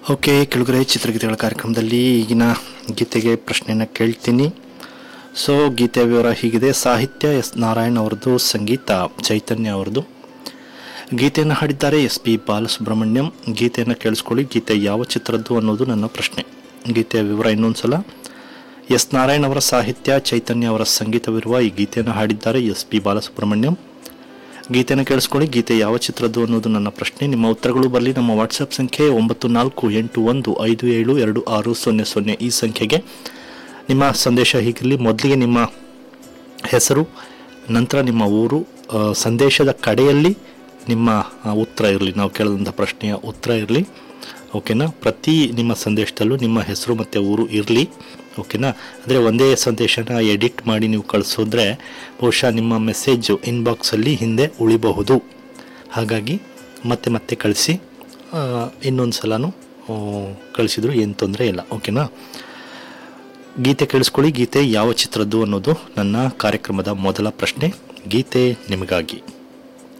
okay ಕೆಳಗರೆ ಚಿತ್ರಗೀತೆಗಳ ಕಾರ್ಯಕ್ರಮದಲ್ಲಿ ಈಗಿನ ಗೀತೆಗೆ ಪ್ರಶ್ನೆಯನ್ನು ಕೇಳ್ತೀನಿ ಸೊ ಗೀತೆಯ ವಿವರ ಹೀಗಿದೆ ಸಾಹಿತ್ಯ ಎಸ್ ನಾರಾಯಣ್ ಅವರದ್ದು ಸಂಗೀತ ಚೈತನ್ಯ ಅವರದ್ದು ಗೀತೆಯನ್ನು ಹಾಡಿದ್ದಾರೆ ಎಸ್ ಪಿ ಬಾಲಸುಬ್ರಹ್ಮಣ್ಯಂ ಗೀತೆಯನ್ನು ಕೇಳಿಸ್ಕೊಳ್ಳಿ ಗೀತೆ ಯಾವ ಚಿತ್ರದ್ದು ಅನ್ನೋದು ನನ್ನ ಪ್ರಶ್ನೆ ಗೀತೆಯ ವಿವರ ಇನ್ನೊಂದು ಸಲ ಎಸ್ ನಾರಾಯಣ್ ಅವರ ಸಾಹಿತ್ಯ ಚೈತನ್ಯ ಅವರ ಸಂಗೀತವಿರುವ ಈ ಗೀತೆಯನ್ನು ಹಾಡಿದ್ದಾರೆ ಎಸ್ ಪಿ ಬಾಲಸುಬ್ರಹ್ಮಣ್ಯಂ ಗೀತೆಯನ್ನು ಕೇಳಿಸ್ಕೊಳ್ಳಿ ಗೀತೆ ಯಾವ ಚಿತ್ರದ್ದು ಅನ್ನೋದು ನನ್ನ ಪ್ರಶ್ನೆ ನಿಮ್ಮ ಉತ್ತರಗಳು ಬರಲಿ ನಮ್ಮ ವಾಟ್ಸಪ್ ಸಂಖ್ಯೆ ಒಂಬತ್ತು ನಾಲ್ಕು ಎಂಟು ಒಂದು ಐದು ಏಳು ಎರಡು ಆರು ಸೊನ್ನೆ ಸೊನ್ನೆ ಈ ಸಂಖ್ಯೆಗೆ ನಿಮ್ಮ ಸಂದೇಶ ಹೀಗಿರಲಿ ಮೊದಲಿಗೆ ನಿಮ್ಮ ಹೆಸರು ನಂತರ ನಿಮ್ಮ ಊರು ಆ, ಸಂದೇಶದ ಕಡೆಯಲ್ಲಿ ನಿಮ್ಮ ಆ, ಉತ್ತರ ಇರಲಿ ನಾವು ಕೇಳಿದಂಥ ಪ್ರಶ್ನೆಯ ಉತ್ತರ ಇರಲಿ ಓಕೆನಾ ಪ್ರತಿ ನಿಮ್ಮ ಸಂದೇಶದಲ್ಲೂ ನಿಮ್ಮ ಹೆಸರು ಮತ್ತು ಊರು ಇರಲಿ ಓಕೆನಾ ಅಂದರೆ ಒಂದೇ ಸಂದೇಶನ ಎಡಿಟ್ ಮಾಡಿ ನೀವು ಕಳಿಸಿದ್ರೆ ಬಹುಶಃ ನಿಮ್ಮ ಮೆಸೇಜು ಇನ್ಬಾಕ್ಸಲ್ಲಿ ಹಿಂದೆ ಉಳಿಬಹುದು ಹಾಗಾಗಿ ಮತ್ತೆ ಮತ್ತೆ ಕಳಿಸಿ ಇನ್ನೊಂದು ಸಲನೂ ಕಳಿಸಿದ್ರು ಏನು ತೊಂದರೆ ಇಲ್ಲ ಓಕೆನಾ ಗೀತೆ ಕೇಳಿಸ್ಕೊಳ್ಳಿ ಗೀತೆ ಯಾವ ಚಿತ್ರದ್ದು ಅನ್ನೋದು ನನ್ನ ಕಾರ್ಯಕ್ರಮದ ಮೊದಲ ಪ್ರಶ್ನೆ ಗೀತೆ ನಿಮಗಾಗಿ